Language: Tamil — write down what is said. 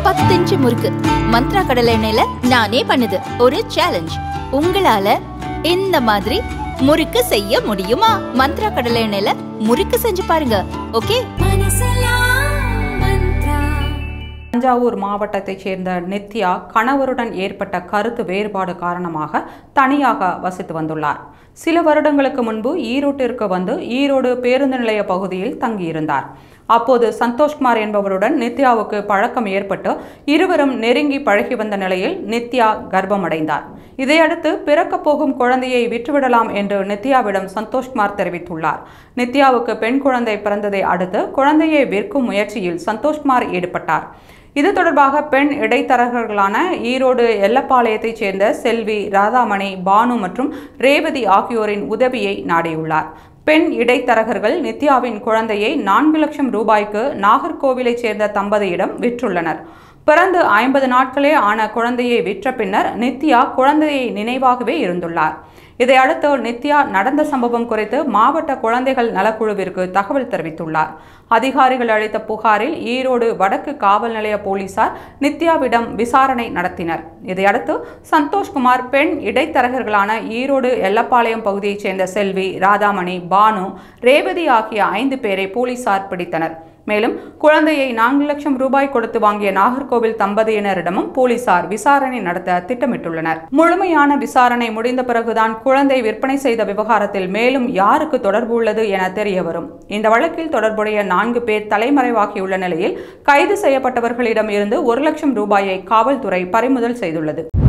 பத்து இன்ச்சு முறுக்கு மந்த்ரா கடலை எண்ணெயில நானே பண்ணுது ஒரு சேலஞ்ச் உங்களால இந்த மாதிரி முறுக்கு செய்ய முடியுமா மந்த்ரா கடலை எண்ணெயில முறுக்கு செஞ்சு பாருங்க ஓகே தஞ்சாவூர் மாவட்டத்தைச் சேர்ந்த நித்யா கணவருடன் ஏற்பட்ட கருத்து வேறுபாடு காரணமாக தனியாக வசித்து வந்துள்ளார் சில வருடங்களுக்கு முன்பு ஈரோட்டிற்கு வந்து ஈரோடு பேருந்து நிலைய பகுதியில் தங்கியிருந்தார் அப்போது சந்தோஷ்குமார் என்பவருடன் நித்யாவுக்கு பழக்கம் ஏற்பட்டு இருவரும் நெருங்கி பழகி வந்த நிலையில் நித்யா கர்ப்பமடைந்தார் இதையடுத்து பிறக்கப் போகும் குழந்தையை விற்றுவிடலாம் என்று நித்யாவிடம் சந்தோஷ்குமார் தெரிவித்துள்ளார் நித்யாவுக்கு பெண் குழந்தை பிறந்ததை அடுத்து குழந்தையை விற்கும் முயற்சியில் சந்தோஷ்குமார் ஈடுபட்டார் இது தொடர்பாக பெண் இடைத்தரகர்களான ஈரோடு எல்லப்பாளையத்தைச் சேர்ந்த செல்வி ராதாமணி பானு மற்றும் ரேவதி ஆகியோரின் உதவியை நாடியுள்ளார் பெண் இடைத்தரகர்கள் நித்யாவின் குழந்தையை நான்கு லட்சம் ரூபாய்க்கு நாகர்கோவிலைச் சேர்ந்த தம்பதியிடம் விற்றுள்ளனர் பிறந்து ஐம்பது நாட்களே ஆன குழந்தையை விற்ற பின்னர் நித்யா குழந்தையை நினைவாகவே இருந்துள்ளார் இதையடுத்து நித்யா நடந்த சம்பவம் குறித்து மாவட்ட குழந்தைகள் நலக்குழுவிற்கு தகவல் தெரிவித்துள்ளார் அதிகாரிகள் அளித்த புகாரில் ஈரோடு வடக்கு காவல் நிலைய போலீசார் நித்யாவிடம் விசாரணை நடத்தினர் இதையடுத்து சந்தோஷ்குமார் பெண் இடைத்தரகர்களான ஈரோடு எல்லப்பாளையம் பகுதியைச் சேர்ந்த செல்வி ராதாமணி பானு ரேவதி ஆகிய ஐந்து பேரை போலீசார் பிடித்தனர் மேலும் குழந்தையை நான்கு லட்சம் ரூபாய் கொடுத்து வாங்கிய நாகர்கோவில் தம்பதியினரிடமும் போலீசார் விசாரணை நடத்த திட்டமிட்டுள்ளனர் முழுமையான விசாரணை முடிந்த பிறகுதான் குழந்தை விற்பனை செய்த விவகாரத்தில் மேலும் யாருக்கு தொடர்பு உள்ளது என தெரிய வரும் இந்த வழக்கில் தொடர்புடைய நான்கு பேர் தலைமறைவாகியுள்ள நிலையில் கைது செய்யப்பட்டவர்களிடம் இருந்து ஒரு லட்சம் ரூபாயை காவல்துறை பறிமுதல் செய்துள்ளது